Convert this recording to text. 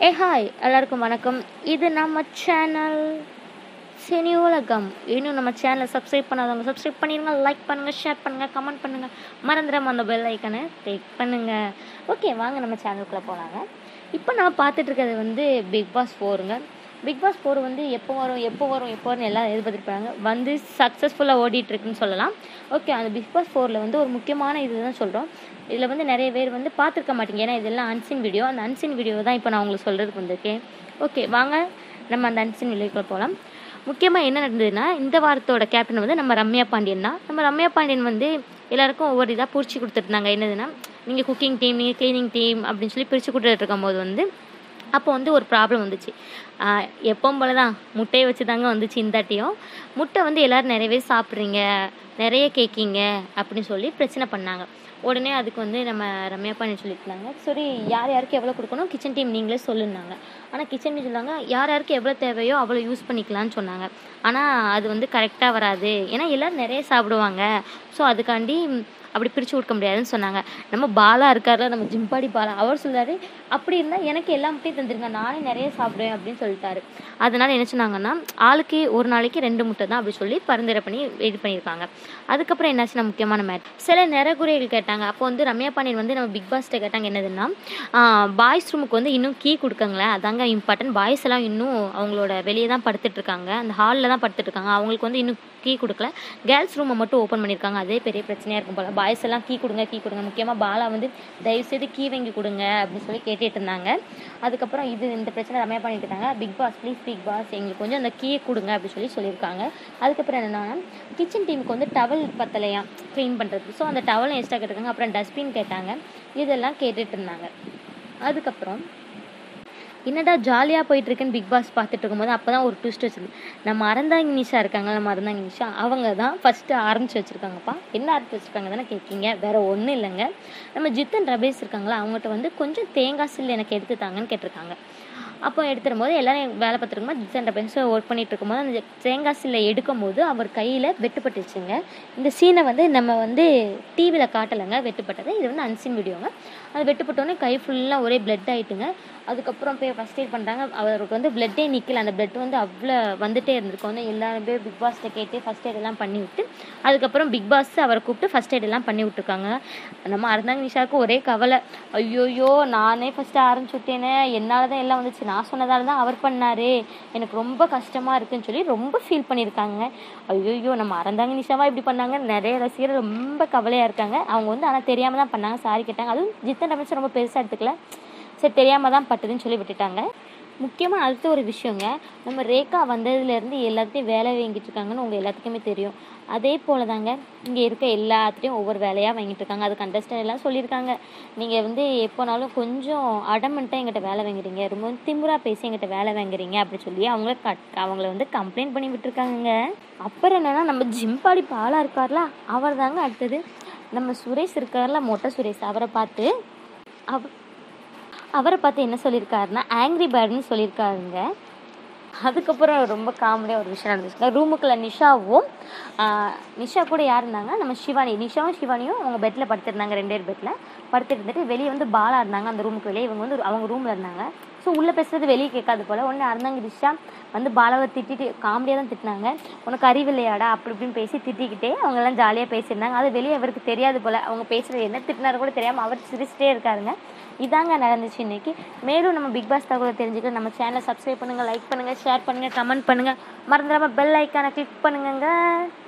ஏ hi எல்லாருக்கும் வணக்கம் இது நம்ம சேனல் சினி உலகம் இன்னும் நம்ம சேனலை சப்ஸ்கிரைப் பண்ணாதவங்க சப்ஸ்கிரைப் பண்ணிடுங்க லைக் பண்ணுங்கள் ஷேர் பண்ணுங்கள் கமெண்ட் பண்ணுங்கள் மறந்துடாம அந்த பெல் ஐக்கனை கிளிக் பண்ணுங்கள் ஓகே வாங்க நம்ம சேனலுக்குள்ளே போகலாங்க இப்போ நான் பார்த்துட்டு இருக்கிறது வந்து பிக் பாஸ் ஃபோருங்க பிக் பாஸ் ஃபோர் வந்து எப்போ வரும் எப்போ வரும் எப்போ வரும் எல்லாம் எதிர்பார்த்துருப்பாங்க வந்து சக்ஸஸ்ஃபுல்லாக ஓடிட்டுருக்குன்னு சொல்லலாம் ஓகே அந்த பிக் பாஸ் ஃபோரில் வந்து ஒரு முக்கியமான இது தான் சொல்கிறோம் இதில் வந்து நிறைய பேர் வந்து பார்த்துருக்க மாட்டீங்க ஏன்னா இதெல்லாம் அன்சின் வீடியோ அந்த அன்சின் வீடியோ தான் இப்போ நான் உங்களுக்கு சொல்கிறதுக்கு வந்திருக்கேன் ஓகே வாங்க நம்ம அந்த அன்சின் வீடியோக்குள்ள போகலாம் முக்கியமாக என்ன நடந்ததுன்னா இந்த வாரத்தோட கேப்டன் வந்து நம்ம ரம்யா பாண்டியன் தான் நம்ம ரம்யா பாண்டியன் வந்து எல்லாருக்கும் ஒவ்வொரு இதாக பிடிச்சி கொடுத்துருந்தாங்க என்னதுன்னா நீங்கள் குக்கிங் டீம் நீங்கள் க்ளீனிங் டீம் அப்படின்னு சொல்லி பிரித்து கொடுத்துட்டு இருக்கும்போது வந்து அப்போ வந்து ஒரு ப்ராப்ளம் வந்துச்சு ஆஹ் எப்பவும் போல தான் முட்டையை வச்சு தாங்க வந்துச்சு இந்தாட்டியும் முட்டை வந்து எல்லோரும் நிறையவே சாப்பிட்றீங்க நிறைய கேட்கீங்க அப்படின்னு சொல்லி பிரச்சனை பண்ணாங்க உடனே அதுக்கு வந்து நம்ம ரம்யா பண்ணி சொல்லியிருந்தாங்க சரி யார் யாருக்கு எவ்வளோ கொடுக்கணும் கிச்சன் டீம் நீங்களே சொல்லுனாங்க ஆனால் கிச்சன் டீம் சொன்னாங்க யார் யாருக்கு எவ்வளோ தேவையோ அவ்வளோ யூஸ் பண்ணிக்கலாம்னு சொன்னாங்க ஆனால் அது வந்து கரெக்டாக வராது ஏன்னா எல்லோரும் நிறைய சாப்பிடுவாங்க ஸோ அதுக்காண்டி அப்படி பிரித்து கொடுக்க முடியாதுன்னு சொன்னாங்க நம்ம பாலா இருக்கார்ல நம்ம ஜிம்பாடி பாலா அவர் சொல்றாரு அப்படி இருந்தால் எனக்கு எல்லா முட்டையும் தந்துருங்க நானே நிறைய சாப்பிடுவேன் அப்படின்னு சொல்லிட்டாரு அதனால என்ன சொன்னாங்கன்னா ஆளுக்கு ஒரு நாளைக்கு ரெண்டு முட்டை தான் அப்படி சொல்லி பரிந்துரை பண்ணி இது பண்ணியிருக்காங்க அதுக்கப்புறம் என்னாச்சுன்னா முக்கியமான மேட் சில நிறகுறைகள் கேட்டாங்க அப்போ வந்து ரம்யா பாண்டியன் வந்து நம்ம பிக் பாஸ்ட்டை கேட்டாங்க என்னதுன்னா பாய்ஸ் ரூமுக்கு வந்து இன்னும் கீ கொடுக்கங்களேன் அதாங்க இம்பார்ட்டன்ட் பாய்ஸ் எல்லாம் இன்னும் அவங்களோட வெளியே தான் படுத்துட்டு இருக்காங்க அந்த ஹாலில் தான் படுத்துட்டு இருக்காங்க அவங்களுக்கு வந்து இன்னும் கீ கொடுக்கல கேர்ள்ஸ் ரூமை மட்டும் ஓப்பன் பண்ணியிருக்காங்க அதே பெரிய பிரச்சனையாக இருக்கும் போல் பாய்ஸ் எல்லாம் கீ கொடுங்க கீ கொடுங்க முக்கியமாக பாலா வந்து தயவுசெய்து கீ வாங்கி கொடுங்க அப்படின்னு சொல்லி கேட்டுட்டு இருந்தாங்க அதுக்கப்புறம் இது இந்த பிரச்சனை ரம்யா பண்ணிட்டு இருக்காங்க Bigg Boss please Bigg Boss எங்களுக்கு கொஞ்சம் அந்த கீயை கொடுங்க அப்படின்னு சொல்லி சொல்லியிருக்காங்க அதுக்கப்புறம் என்னன்னா கிச்சன் டீமுக்கு வந்து டவல் பத்தலையாம் க்ளீன் பண்ணுறதுக்கு ஸோ அந்த டவலும் எக்ஸ்ட்ரா கேட்டிருக்காங்க அப்புறம் டஸ்ட்பின் கேட்டாங்க இதெல்லாம் கேட்டுட்டு இருந்தாங்க அதுக்கப்புறம் என்னடா ஜாலியாக போயிட்டுருக்குன்னு பிக் பாஸ் பார்த்துட்டு இருக்கும்போது அப்போ தான் ஒரு ட்விஸ்ட் வச்சிருக்கு நம்ம அறந்தாங்கி நிஷா இருக்காங்க நம்ம அறந்தாங்கி நிஷா அவங்க தான் ஃபஸ்ட்டு ஆரம்பிச்சு வச்சுருக்காங்கப்பா என்ன ஆரம்பிச்சு வச்சுருக்காங்க தானே கேட்கீங்க வேறு ஒன்றும் இல்லைங்க நம்ம ஜித்தன் ரபேஷ் இருக்காங்களா அவங்ககிட்ட வந்து கொஞ்சம் தேங்காய் சில் எனக்கு எடுத்து தாங்கன்னு கேட்டிருக்காங்க அப்போ எடுத்துடும் போது எல்லாரும் வேலை பார்த்துருக்கும்போது ஜித்தன் ரபேஷ் ஒர்க் பண்ணிட்டு இருக்கும்போது அந்த தேங்காய் சில்லை எடுக்கும் போது அவர் கையில் வெட்டுப்பட்டுச்சுங்க இந்த சீனை வந்து நம்ம வந்து டிவியில் காட்டலைங்க வெட்டுப்பட்டது இது வந்து அன்சீன் வீடியோங்க அது வெட்டுப்பட்டோன்னே கை ஃபுல்லாக ஒரே பிளட் ஆகிட்டுங்க அதுக்கப்புறம் போய் ஃபஸ்ட் எய்ட் பண்ணுறாங்க அவருக்கு வந்து பிளட்டே நிற்கல அந்த பிளட் வந்து அவ்வளோ வந்துட்டே இருந்திருக்கும் வந்து எல்லாரும் போய் பிக் பாஸ்கிட்ட கேட்டு ஃபஸ்ட் எய்ட் எல்லாம் பண்ணி விட்டு அதுக்கப்புறம் பிக் பாஸ் அவரை கூப்பிட்டு ஃபஸ்ட் எய்ட் எல்லாம் பண்ணி விட்டுருக்காங்க நம்ம அறந்தாங்க நிஷாவுக்கு ஒரே கவலை ஐயோயோ நானே ஃபஸ்ட்டு ஆரம்பிச்சு விட்டேனே என்னால் தான் எல்லாம் வந்துச்சு நான் சொன்னதால தான் அவர் பண்ணார் எனக்கு ரொம்ப கஷ்டமாக இருக்குன்னு சொல்லி ரொம்ப ஃபீல் பண்ணியிருக்காங்க ஐயோயோ நம்ம அறந்தாங்க நிஷாவா இப்படி பண்ணாங்க நிறைய ரசிகர் ரொம்ப கவலையாக இருக்காங்க அவங்க வந்து ஆனால் தெரியாமல் தான் பண்ணாங்க சாரி கேட்டாங்க அதுவும் ஜித்தன் ரமேஷ் ரொம்ப பெருசாக எடுத்துக்கல சரி தெரியாமல் தான் பட்டுதுன்னு சொல்லி விட்டுட்டாங்க முக்கியமாக அடுத்த ஒரு விஷயங்க நம்ம ரேகா வந்ததுலேருந்து எல்லாத்தையும் வேலை வாங்கிட்டு இருக்காங்கன்னு உங்கள் எல்லாத்துக்குமே தெரியும் அதே போல் தாங்க இங்கே இருக்க எல்லாத்துலேயும் ஒவ்வொரு வேலையாக வாங்கிட்டு இருக்காங்க அது கண்டஸ்டன் எல்லாம் சொல்லியிருக்காங்க நீங்கள் வந்து எப்போனாலும் கொஞ்சம் அடமெண்ட்டாக எங்கிட்ட வேலை வாங்குறீங்க ரொம்ப திமுறா பேசி எங்கிட்ட வேலை வாங்குறீங்க அப்படி சொல்லி அவங்கள கட் அவங்கள வந்து கம்ப்ளைண்ட் பண்ணி விட்டுருக்காங்க அப்புறம் என்னென்னா நம்ம ஜிம்பாடி பாலாக இருக்கார்ல அவர் தாங்க அடுத்தது நம்ம சுரேஷ் இருக்கார்ல மொட்டை சுரேஷ் அவரை பார்த்து அவ அவரை பார்த்து என்ன சொல்லியிருக்காருன்னா ஆங்க்ரி பேர்டுன்னு சொல்லியிருக்காருங்க அதுக்கப்புறம் ரொம்ப காமெடியாக ஒரு விஷயம் நடந்துச்சுங்க ரூமுக்குள்ள நிஷாவும் ஆஹ், நிஷா கூட யார் இருந்தாங்க நம்ம சிவானி நிஷாவும் சிவானியும் அவங்க பெட்டில் படுத்திருந்தாங்க ரெண்டு பேர் பெட்டில் படுத்துட்டு இருந்துட்டு வெளியே வந்து பாலா இருந்தாங்க அந்த ரூமுக்கு வெளியே இவங்க வந்து அவங்க ரூமில் இருந்தாங்க ஸோ உள்ளே பேசுறது வெளியே கேட்காது போல் ஒன்று அறந்தாங்க நிஷா வந்து பாலாவை திட்டிட்டு காமெடியாக தான் திட்டினாங்க உனக்கு அறிவில்லையாடா அப்படி இப்படின்னு பேசி திட்டிக்கிட்டே அவங்க எல்லாம் ஜாலியாக பேசியிருந்தாங்க அது வெளியே அவருக்கு தெரியாது போல் அவங்க பேசுகிறது என்ன திட்டினாரு கூட தெரியாமல் அவர் சிரிச்சிட்டே இருக்காருங்க இதாங்க நடந்துச்சு இன்னைக்கு மேலும் நம்ம பிக் பாஸ் தகவலை தெரிஞ்சுக்க நம்ம சேனலை சப்ஸ்கிரைப் பண்ணுங்கள் லைக் பண்ணுங்கள் ஷேர் பண்ணுங்கள் கமெண்ட் பண்ணுங்கள் மறந்துடாமல் பெல் ஐக்கானை கிளிக் பண்ணுங்கங்க